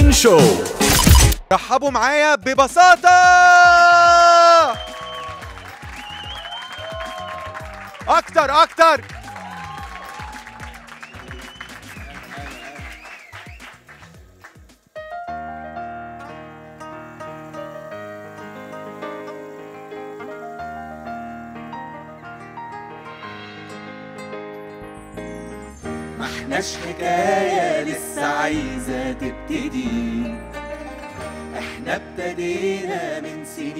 انشو رحبوا معايا ببساطة أكتر أكتر ما احناش حكاية لسه عايزة تبتدي احنا ابتدينا من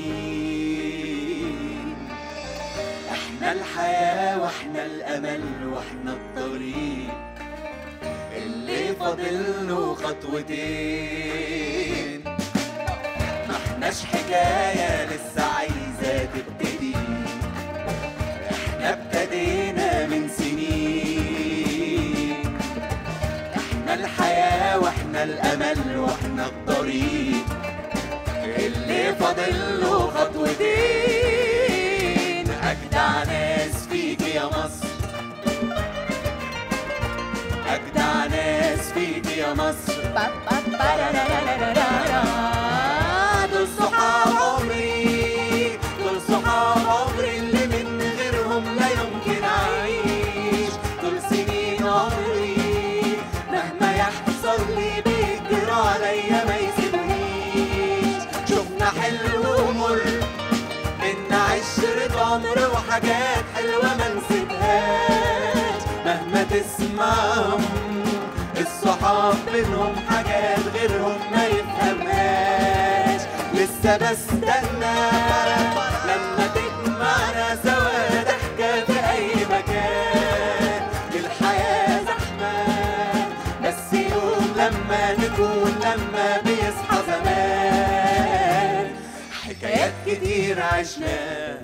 سنين احنا الحياة واحنا الامل واحنا الطريق اللي فاضل له خطوتين ما احناش حكاية لسه عايزة تبتدي احنا ابتدينا من سنين احنا الحياة واحنا الامل واحنا الطريق اللي فاضل له خطوتين اجدع ناس فيك يا مصر اجدع ناس فيك يا مصر دول صحاب عمري دول صحاب عمري اللي من غيرهم لا يمكن اعيش دول سنين عمري مهما يحصل لي بيجروا عليا ما يسيبونيش شفنا حلو ومر بينا عشرة عمر وحاجات حلوة ما نسيبهاش مهما تسمعهم الصحاب بينهم حاجات غيرهم ما يفهمهاش لسه بستنى لما تجمعنا سوا ضحكة في أي مكان الحياة زحمة بس يوم لما نكون لما بيصحى زمان حكايات كتير عشناها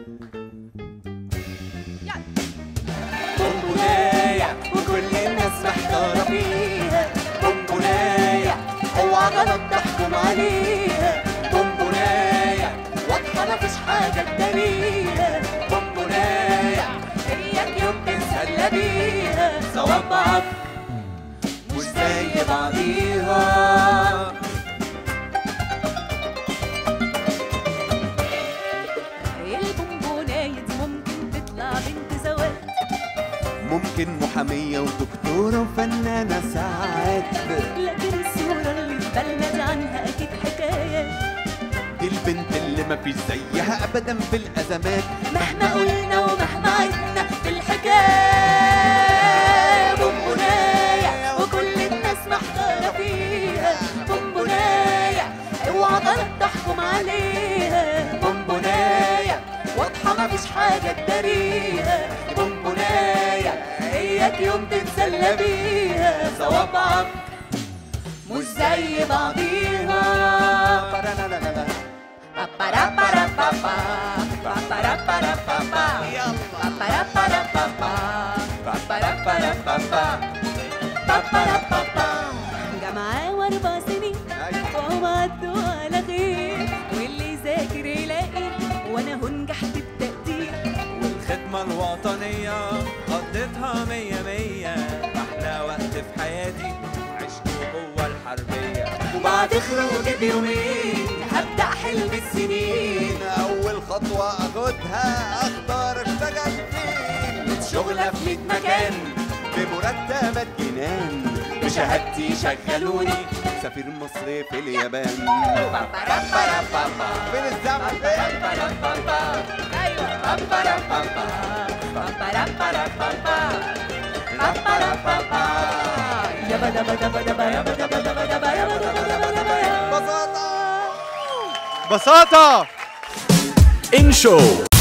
بونبوناية وكل الناس محتارة فيها بونبوناية اوعى غلط تحكم عليها بونبوناية واضحة مفيش حاجة تداريها بونبوناية اياك يوم تتسلى بيها صوابعك مش زي بعضيها البونبوناية دي ممكن تطلع بنت زواج ممكن محامية ودكتورة وفنانة ساعات لكن الصورة اللي في بالنا دي عنها أكيد حكاية دي البنت اللي مفيش زيها ابدا في الازمات مهما قلنا ومهما عدنا في الحكاية بونبوناية وكل الناس محتارة فيها بونبوناية اوعى غلط تحكم عليها بونبوناية واضحة مفيش حاجة تداريها بونبوناية اياك يوم تتسلى بيها صوابعك مش زي بعضيها جامعة واربع سنين وهم عدوا على خير واللي يذاكر يلاقي وانا هنجح بالتقدير والخدمة الوطنية قضيتها مية مية أحلى وقت في حياتي عشته جوه الحربية وبعد خروجي بيومين هبدأ حلم السنين أول خطوة أخدها أختار أشتغل فين شغلة في ميت مكان بمرتبات جنان بشهادتي شغلوني سفير مصر في اليابان فين الزمن فين بساطة بساطة انشو